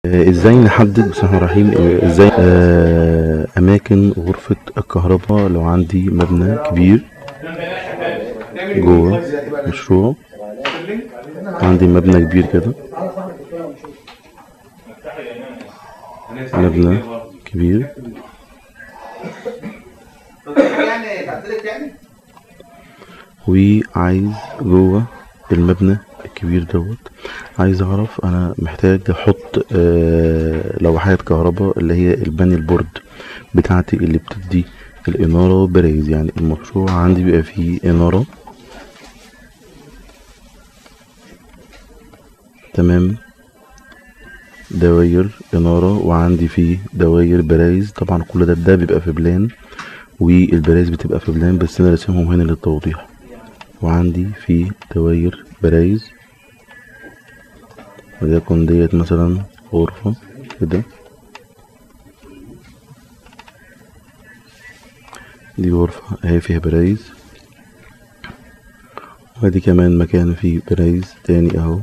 آه، ازاي نحدد بسم الله الرحمن الرحيم آه، ازاي آه، اماكن غرفة الكهرباء لو عندي مبنى كبير جوه مشروع عندي مبنى كبير كده مبنى كبير يعني تعدلك يعني وعايز جوه المبنى الكبير دوت عايز اعرف انا محتاج احط آه، لوحات كهرباء اللي هي البانل بورد بتاعتي اللي بتدي الانارة برايز يعني المشروع عندي بيبقى فيه انارة تمام دواير انارة وعندي فيه دواير برايز طبعا كل ده ده بيبقى في بلان والبرايز بتبقى في بلان بس انا راسمهم هنا للتوضيح وعندي في دواير برايز وليكن ديت مثلا غرفة كده دي غرفة اهي فيها برايز وادي كمان مكان فيه برايز تاني اهو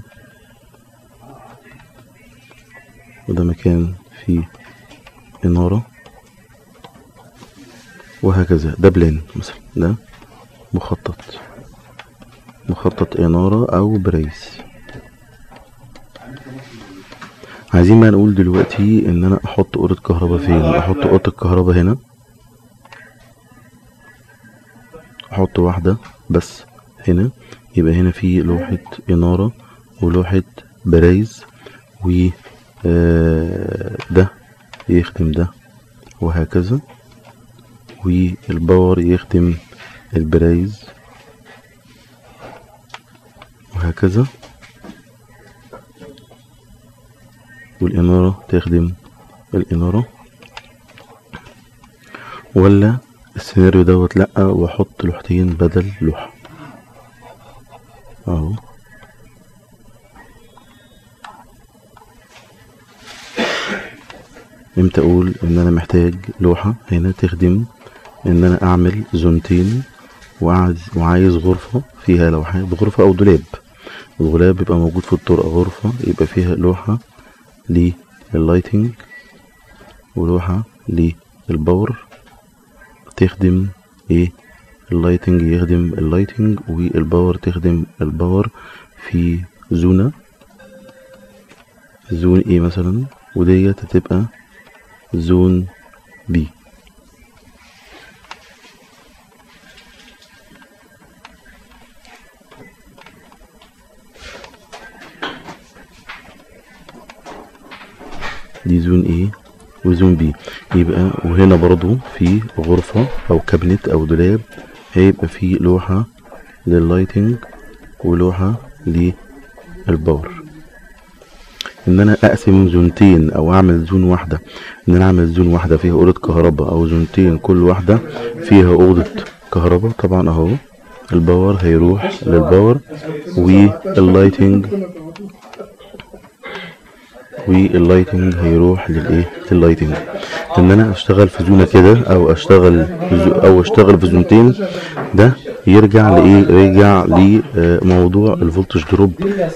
وده مكان فيه إنارة وهكذا ده بلان مثلا ده مخطط مخطط إنارة أو برايز عايزين بقى نقول دلوقتي إن أنا أحط أوضة كهرباء فين أحط أوضة الكهرباء هنا أحط واحدة بس هنا يبقى هنا في لوحة إنارة ولوحة برايز و آه، ده يخدم ده وهكذا والباور يخدم البرايز وهكذا والإنارة تخدم الإنارة ولا السيناريو دوت لأ وأحط لوحتين بدل لوحة أهو امتى اقول ان انا محتاج لوحة هنا تخدم ان انا اعمل زونتين وعايز وعايز غرفة فيها لوحات غرفة او دولاب الغلاب بيبقى موجود في الطرقة غرفة يبقى فيها لوحة لللايتنج ولوحة للباور تخدم ايه اللايتنج يخدم اللايتنج والباور تخدم الباور في زونة زون ايه مثلا وديت هتبقى زون بي دي زون ايه وزون بي يبقى وهنا برضو في غرفة او كابنت او دولاب هيبقى في لوحة لللايتنج ولوحة للباور ان انا اقسم زونتين او اعمل زون واحدة ان انا اعمل زون واحدة فيها اوضة كهرباء او زونتين كل واحدة فيها اوضة كهرباء طبعا اهو الباور هيروح للباور واللايتنج واللايتنج هيروح للايه لللايتنج ان انا اشتغل في زونه كده او اشتغل في زو او اشتغل في زونتين ده يرجع لايه يرجع لموضوع الفولتج دروب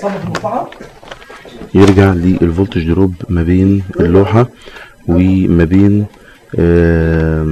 يرجع للفولتج دروب ما بين اللوحة وما بين آه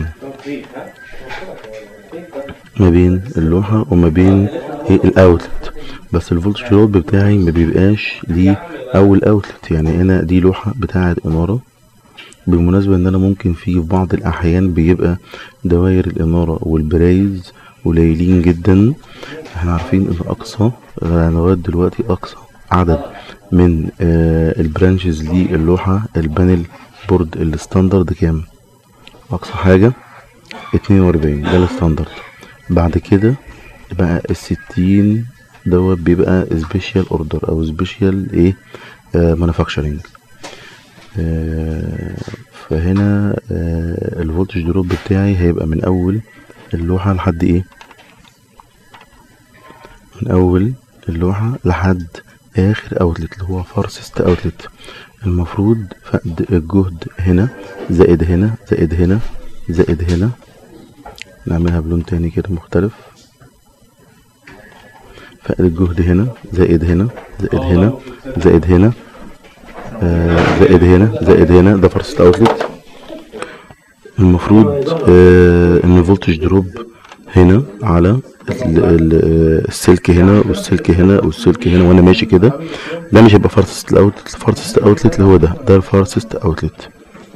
ما بين اللوحة وما بين إيه الاوتلت بس الفولتج دروب بتاعي ما بيبقاش ليه اول اوتلت يعني انا دي لوحة بتاعة انارة بالمناسبة ان انا ممكن في في بعض الاحيان بيبقى دوائر الانارة والبرايز قليلين جدا احنا عارفين ان اقصى آه، لغاية دلوقتي اقصى عدد من آه البرانشز للوحة البانل بورد الستاندرد كام اقصى حاجة اتنين واربعين ده الستاندرد بعد كده بقى الستين دوت بيبقى سبيشال اوردر او سبيشال ايه مانيفاكتشرنج فهنا آه الفولتج دروب بتاعي هيبقى من اول اللوحة لحد ايه من اول اللوحة لحد اخر اوتلت اللي هو فارسست اوتلت المفروض فقد الجهد هنا زائد هنا زائد هنا زائد هنا نعملها بلون تاني كده مختلف فقد الجهد هنا زائد هنا زائد هنا زائد هنا آه زائد هنا زائد هنا ده فرصة اوتلت المفروض آه ان الفولتج دروب هنا على ال- ال- السلك هنا والسلك هنا والسلك هنا وانا ماشي كده ده مش هيبقى فارسست الاوتلت الفارسست اوتلت اللي هو ده ده الفارسست اوتلت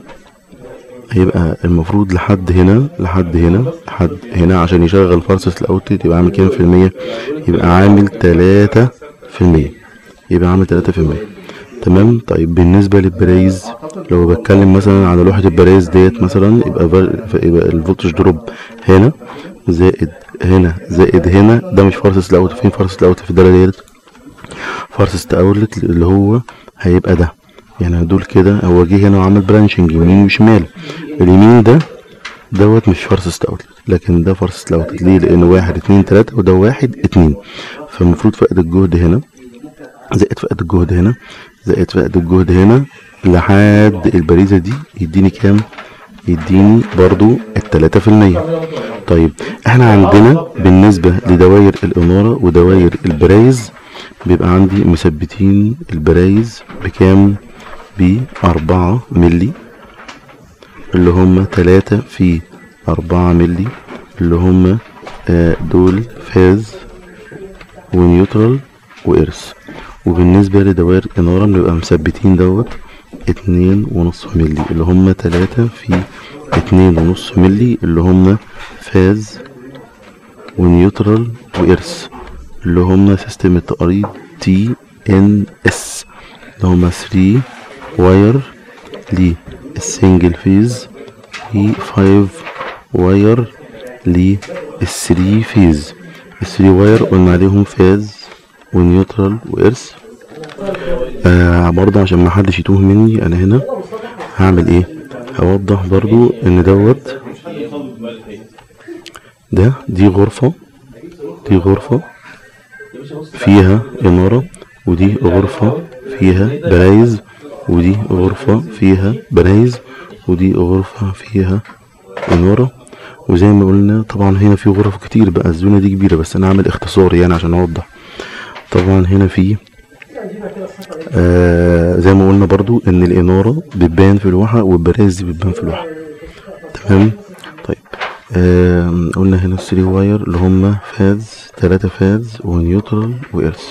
هيبقى المفروض لحد هنا لحد هنا لحد هنا عشان يشغل فارسست الاوتلت يبقى عامل كام في المية يبقى عامل تلاتة في المية يبقى عامل تلاتة في المية تمام طيب بالنسبة للبرايز لو بتكلم مثلا على لوحة البرايز ديت مثلا يبقى فال- يبقى الفولتج دروب هنا زائد هنا زائد هنا ده مش فارسست الاوتلت فين فارسست الاوتلت في الدالة ديت فارسست اوتلت اللي هو هيبقى ده يعني دول كده هو جه هنا وعمل برانشنج يمين وشمال اليمين ده دوت مش فارسست اوتلت لكن ده فارسست اوتلت ليه لان واحد اتنين تلاتة وده واحد اتنين فالمفروض فائد الجهد هنا زائد فائد الجهد هنا زائد فائد الجهد هنا لحد البريزة دي يديني كام يديني برضو التلاتة في المية طيب احنا عندنا بالنسبة لدوائر الإنارة ودوائر البرايز بيبقى عندي مثبتين البرايز بكام بأربعة ملي اللي هم تلاتة في أربعة ملي اللي هم آه، دول فاز ونيوترال وإرث وبالنسبة لدوائر الإنارة بنبقى مثبتين دوت اتنين ونص ملي اللي هم تلاتة في اتنين ونص ملي اللي هم فاز ونيوترال وإرث اللي هم سيستم التقريض تي ان اس اللي هم 3 واير للسنجل فيز و 5 واير للثري فيز الثري واير قلنا عليهم فاز ونيوترال وإرث آه برضه عشان ما حدش يتوه مني انا هنا هعمل ايه هوضح برضو ان دوت ده دي غرفة دي غرفة فيها إنارة ودي غرفة فيها برايز ودي غرفة فيها برايز ودي غرفة فيها إنارة وزي ما قلنا طبعا هنا في غرف كتير بقى الزونة دي كبيرة بس أنا عامل اختصار يعني عشان أوضح طبعا هنا في آه زي ما قلنا برضو ان الانارة بتبان في الواحة والبرايز دي بتبان في الواحة تمام طيب آه قلنا هنا الثري واير اللي هما فاز تلاتة فاز ونيوترال وإرث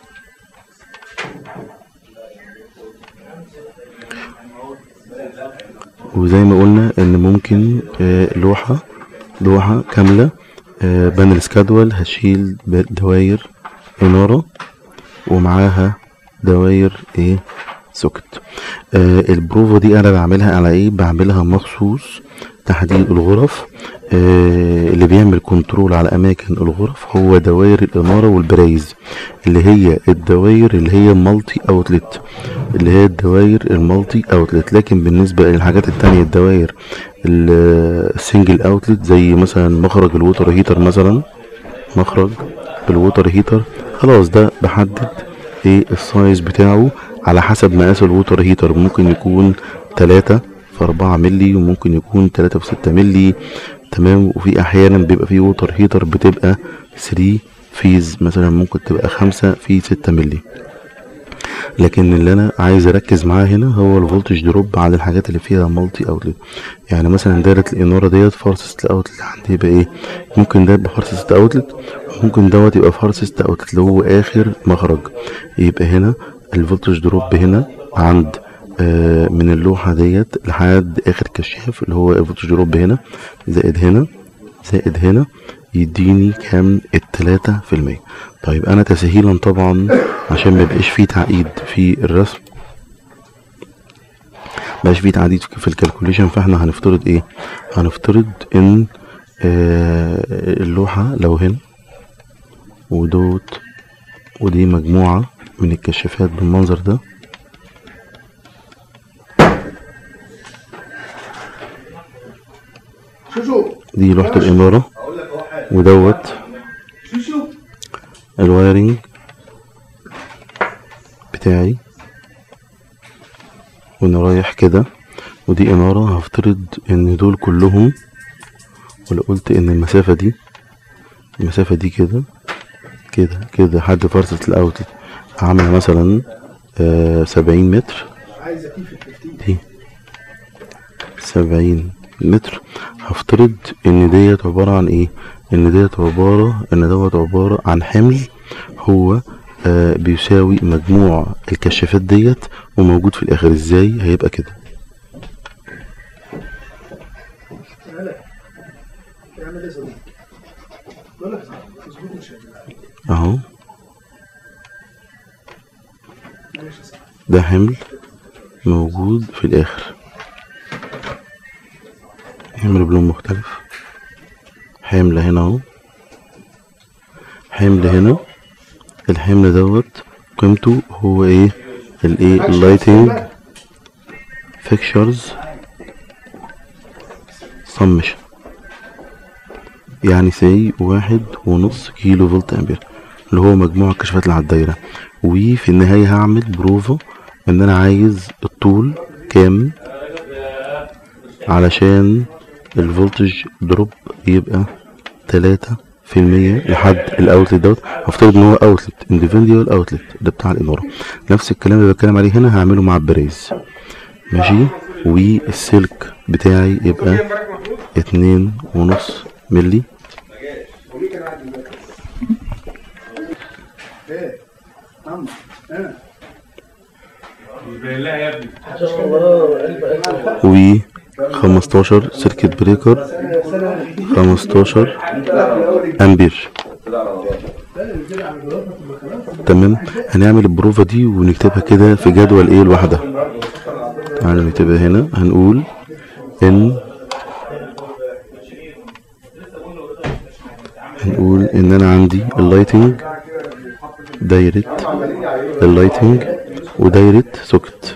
وزي ما قلنا ان ممكن آه لوحة لوحة كاملة آه بانل سكادول هشيل دواير انارة ومعاها دواير ايه سوكت آه البروفا دي انا بعملها على ايه بعملها مخصوص تحديد الغرف آه اللي بيعمل كنترول على اماكن الغرف هو دواير الاناره والبرايز اللي هي الدواير اللي هي مالتي اوتلت اللي هي الدواير المالتي اوتلت لكن بالنسبه للحاجات التانية الدواير السنجل اوتلت زي مثلا مخرج الووتر هيتر مثلا مخرج الووتر هيتر خلاص ده بحدد ايه السايز بتاعه على حسب مقاس الووتر هيتر ممكن يكون تلاتة في أربعة ملي وممكن يكون تلاتة في ستة ملي تمام وفي أحيانا بيبقى في ووتر هيتر بتبقى ثري فيز مثلا ممكن تبقى خمسة في ستة ملي لكن اللي انا عايز اركز معاه هنا هو الفولتج دروب على الحاجات اللي فيها مالتي اوتلت يعني مثلا دايره الاناره ديت فارسست اوتلت عندي يبقى ايه ممكن ده يبقى فارسست اوتلت ممكن دوت يبقى فارسست اوتلت اللي هو اخر مخرج يبقى هنا الفولتج دروب هنا عند آه من اللوحه ديت لحد اخر كشاف اللي هو الفولتج دروب هنا زائد هنا زائد هنا يديني كام التلاتة في المية طيب انا تسهيلا طبعا عشان ما يبقاش فيه تعقيد في الرسم مبقاش فيه تعقيد في الكالكوليشن فاحنا هنفترض ايه هنفترض ان آه اللوحة لو هنا ودوت ودي مجموعة من الكشافات بالمنظر ده شوشو دي لوحة الإنارة اقول لك اهو حاجه ودوت شوشو الوايرنج بتاعي وانا رايح كده ودي انارة هفترض ان دول كلهم ولو قلت ان المسافة دي المسافة دي كده كده كده حد فرصة الاوتلت عاملة مثلا آه سبعين متر عايز اكيف التفتيش دي سبعين متر هفترض ان ديت عبارة عن ايه ان ديت عبارة ان دوت عبارة عن حمل هو آه بيساوي مجموع الكشافات ديت وموجود في الاخر ازاي هيبقى كده يعمل ايه يا صديقي؟ بقول لك مظبوط مش هيعمل. اهو ماشي يا صاحبي ده حمل موجود في الاخر حمل بلون مختلف حمل هنا اهو حمل هنا الحمل دوت قيمته هو ايه الايه اللايتنج فيكشرز سمشن يعني سي واحد ونص كيلو فولت امبير اللي هو مجموع الكشافات اللي على الدايرة وفي النهاية هعمل بروفا ان انا عايز الطول كام علشان الفولتج دروب يبقى تلاتة في المية لحد الاوتلت دوت هفترض ان هو اوتلت انديفيديوال اوتلت ده بتاع الانارة نفس الكلام اللي بتكلم عليه هنا هعمله مع البريز ماشي والسلك بتاعي يبقى اتنين ونص ملي ايه عم ايه بالله يا ابني و 15 سيركت بريكر 15 امبير تمام هنعمل البروفة دي ونكتبها كده في جدول ايه لوحدها تعالى نكتبها هنا هنقول ان هنقول ان انا عندي اللايتنج دايرة اللايتنج ودايرة سوكت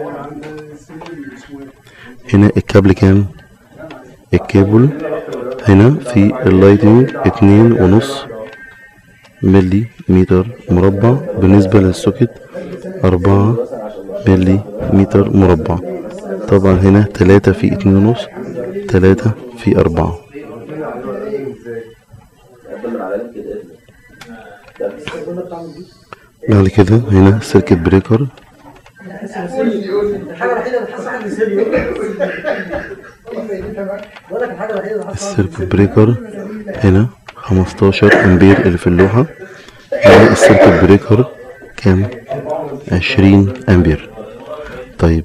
هنا الكابل كام الكابل هنا في اللايتنج اتنين ونص ملي متر مربع بالنسبة للسوكت أربعة ملي متر مربع طبعا هنا تلاتة في اتنين ونص تلاتة في أربعة بعد كده هنا سيركت بريكر الحاجه الوحيده اللي حاسس حد يسيبني بقول لك الحاجه الوحيده اللي حاسس السيركت بريكر هنا 15 امبير اللي في اللوحة هنا السيركت بريكر كام 20 امبير طيب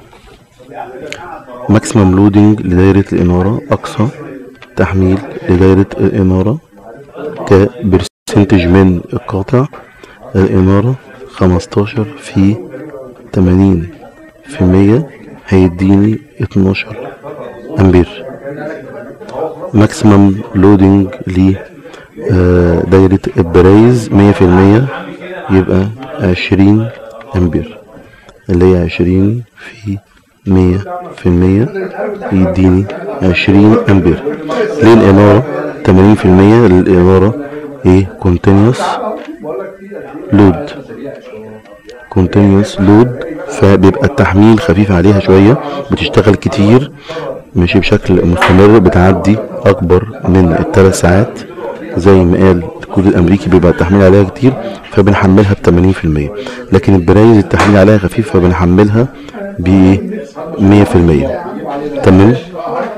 ماكسيمم لودنج لدايرة الإنارة أقصى تحميل لدايرة الإنارة كبرسنتج من القاطع الإنارة 15 في 80 في المية هيديني 12 أمبير ماكسيمم لودنج ل آه، دايرة البرايز 100% يبقى 20 أمبير اللي هي 20 في 100 في المية يديني 20 أمبير ليه الإنارة 80% للإنارة إيه continuous لود continuous لود فبيبقى التحميل خفيف عليها شوية بتشتغل كتير ماشي بشكل مستمر بتعدي أكبر من الثلاث ساعات زي ما قال الكود الأمريكي بيبقى التحميل عليها كتير فبنحملها ب 80% لكن البرايز التحميل عليها خفيف فبنحملها ب 100% تمام